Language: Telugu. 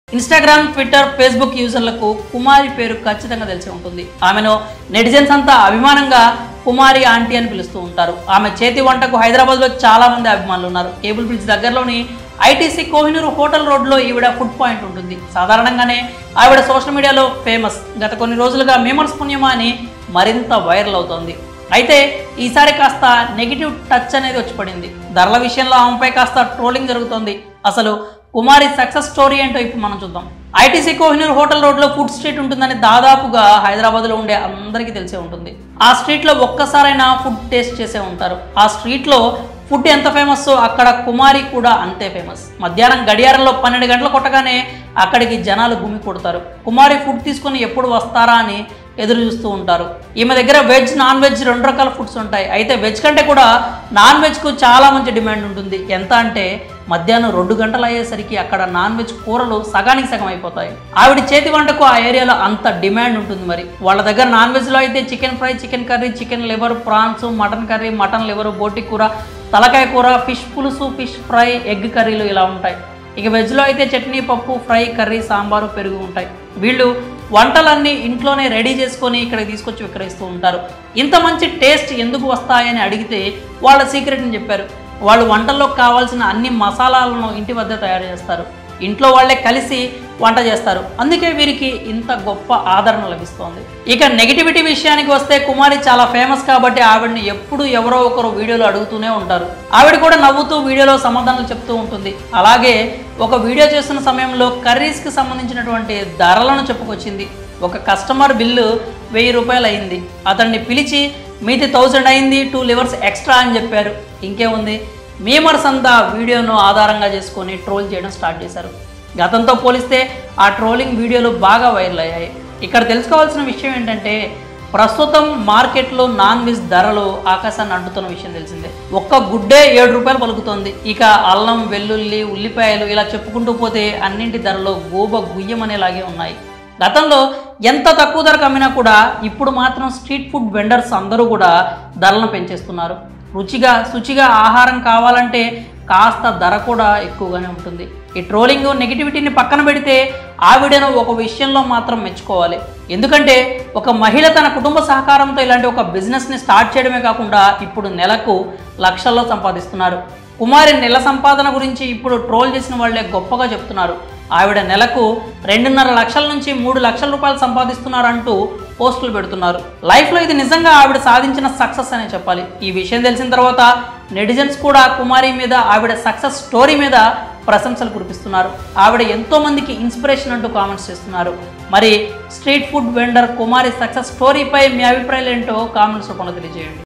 ఇన్స్టాగ్రామ్ ట్విట్టర్ ఫేస్బుక్ యూజర్లకు కుమారి పేరు ఖచ్చితంగా తెలిసి ఉంటుంది ఆమెను నెటిజన్స్ అంతా అభిమానంగా కుమారి ఆంటీ అని పిలుస్తూ ఉంటారు ఆమె చేతి వంటకు హైదరాబాద్లో చాలా మంది అభిమానులు ఉన్నారు కేబుల్ బ్రిడ్జ్ దగ్గరలోని ఐటీసీ కోహినూరు హోటల్ రోడ్లో ఈవిడ ఫుడ్ పాయింట్ ఉంటుంది సాధారణంగానే ఆవిడ సోషల్ మీడియాలో ఫేమస్ గత కొన్ని రోజులుగా మేమర్స్ పుణ్యమా అని మరింత వైరల్ అవుతోంది అయితే ఈసారి కాస్త నెగిటివ్ టచ్ అనేది వచ్చి పడింది ధరల విషయంలో ఆమెపై కాస్త ట్రోలింగ్ జరుగుతోంది అసలు కుమారి సక్సెస్ స్టోరీ ఏంటో ఇప్పుడు మనం చూద్దాం ఐటీసీ కోహినూర్ హోటల్ రోడ్లో ఫుడ్ స్ట్రీట్ ఉంటుందని దాదాపుగా హైదరాబాద్లో ఉండే అందరికీ తెలిసే ఉంటుంది ఆ స్ట్రీట్లో ఒక్కసారైనా ఫుడ్ టేస్ట్ చేసే ఉంటారు ఆ స్ట్రీట్లో ఫుడ్ ఎంత ఫేమస్ అక్కడ కుమారి కూడా అంతే ఫేమస్ మధ్యాహ్నం గడియారంలో పన్నెండు గంటలు కొట్టగానే అక్కడికి జనాలు గుమి కొడతారు కుమారి ఫుడ్ తీసుకొని ఎప్పుడు వస్తారా అని ఎదురు చూస్తూ ఉంటారు ఈమె దగ్గర వెజ్ నాన్ వెజ్ రెండు రకాల ఫుడ్స్ ఉంటాయి అయితే వెజ్ కంటే కూడా నాన్ వెజ్కు చాలా మంచి డిమాండ్ ఉంటుంది ఎంత అంటే మధ్యాహ్నం రెండు గంటలు అయ్యేసరికి అక్కడ నాన్ వెజ్ కూరలు సగానికి సగం అయిపోతాయి ఆవిడ చేతి వంటకు ఆ ఏరియాలో అంత డిమాండ్ ఉంటుంది మరి వాళ్ళ దగ్గర నాన్ వెజ్లో అయితే chicken fry chicken curry chicken liver prawns mutton curry mutton liver బోటి కూర తలకాయ కూర ఫిష్ పులుసు ఫిష్ ఫ్రై ఎగ్ కర్రీలు ఇలా ఉంటాయి ఇక వెజ్లో అయితే చట్నీ పప్పు ఫ్రై కర్రీ సాంబారు పెరుగు ఉంటాయి వీళ్ళు వంటలన్నీ ఇంట్లోనే రెడీ చేసుకొని ఇక్కడికి తీసుకొచ్చి విక్రయిస్తూ ఉంటారు ఇంత మంచి టేస్ట్ ఎందుకు వస్తాయని అడిగితే వాళ్ళ సీక్రెట్ని చెప్పారు వాళ్ళు వంటల్లో కావాల్సిన అన్ని మసాలాలను ఇంటి వద్ద తయారు చేస్తారు ఇంట్లో వాళ్ళే కలిసి వంట చేస్తారు అందుకే వీరికి ఇంత గొప్ప ఆదరణ లభిస్తోంది ఇక నెగిటివిటీ విషయానికి వస్తే కుమారి చాలా ఫేమస్ కాబట్టి ఆవిడని ఎప్పుడు ఎవరో ఒకరు వీడియోలో అడుగుతూనే ఉంటారు ఆవిడ కూడా నవ్వుతూ వీడియోలో సమాధానాలు చెప్తూ ఉంటుంది అలాగే ఒక వీడియో చేస్తున్న సమయంలో కర్రీస్కి సంబంధించినటువంటి ధరలను చెప్పుకొచ్చింది ఒక కస్టమర్ బిల్లు వెయ్యి రూపాయలు అయింది అతన్ని పిలిచి మీది థౌజండ్ అయింది టూ లివర్స్ ఎక్స్ట్రా అని చెప్పారు ఇంకేముంది మీమర్స్ అంతా వీడియోను ఆధారంగా చేసుకొని ట్రోల్ చేయడం స్టార్ట్ చేశారు గతంతో పోలిస్తే ఆ ట్రోలింగ్ వీడియోలు బాగా వైరల్ అయ్యాయి ఇక్కడ తెలుసుకోవాల్సిన విషయం ఏంటంటే ప్రస్తుతం మార్కెట్లో నాన్ వెజ్ ధరలు ఆకాశాన్ని అంటుతున్న విషయం తెలిసిందే ఒక్క గుడ్డే ఏడు రూపాయలు పలుకుతోంది ఇక అల్లం వెల్లుల్లి ఉల్లిపాయలు ఇలా చెప్పుకుంటూ పోతే అన్నింటి ధరలు గోబ గుయ్యమనేలాగే ఉన్నాయి గతంలో ఎంత తక్కువ ధరకు అమ్మినా కూడా ఇప్పుడు మాత్రం స్ట్రీట్ ఫుడ్ వెండర్స్ అందరూ కూడా ధరలను పెంచేస్తున్నారు రుచిగా శుచిగా ఆహారం కావాలంటే కాస్త ధర కూడా ఎక్కువగానే ఉంటుంది ఈ ట్రోలింగ్ నెగిటివిటీని పక్కన పెడితే ఆవిడను ఒక విషయంలో మాత్రం మెచ్చుకోవాలి ఎందుకంటే ఒక మహిళ తన కుటుంబ సహకారంతో ఇలాంటి ఒక బిజినెస్ని స్టార్ట్ చేయడమే కాకుండా ఇప్పుడు నెలకు లక్షల్లో సంపాదిస్తున్నారు కుమారి నెల సంపాదన గురించి ఇప్పుడు ట్రోల్ చేసిన వాళ్ళే గొప్పగా చెప్తున్నారు ఆవిడ నెలకు రెండున్నర లక్షల నుంచి మూడు లక్షల రూపాయలు సంపాదిస్తున్నారంటూ పోస్టులు పెడుతున్నారు లైఫ్లో ఇది నిజంగా ఆవిడ సాధించిన సక్సెస్ అనే చెప్పాలి ఈ విషయం తెలిసిన తర్వాత నెటిజన్స్ కూడా కుమారి మీద ఆవిడ సక్సెస్ స్టోరీ మీద ప్రశంసలు కురిపిస్తున్నారు ఆవిడ ఎంతో మందికి ఇన్స్పిరేషన్ అంటూ కామెంట్స్ చేస్తున్నారు మరి street food vendor Kumari success స్టోరీపై మీ అభిప్రాయాలు ఏంటో కామెంట్స్ రూపంలో తెలియజేయండి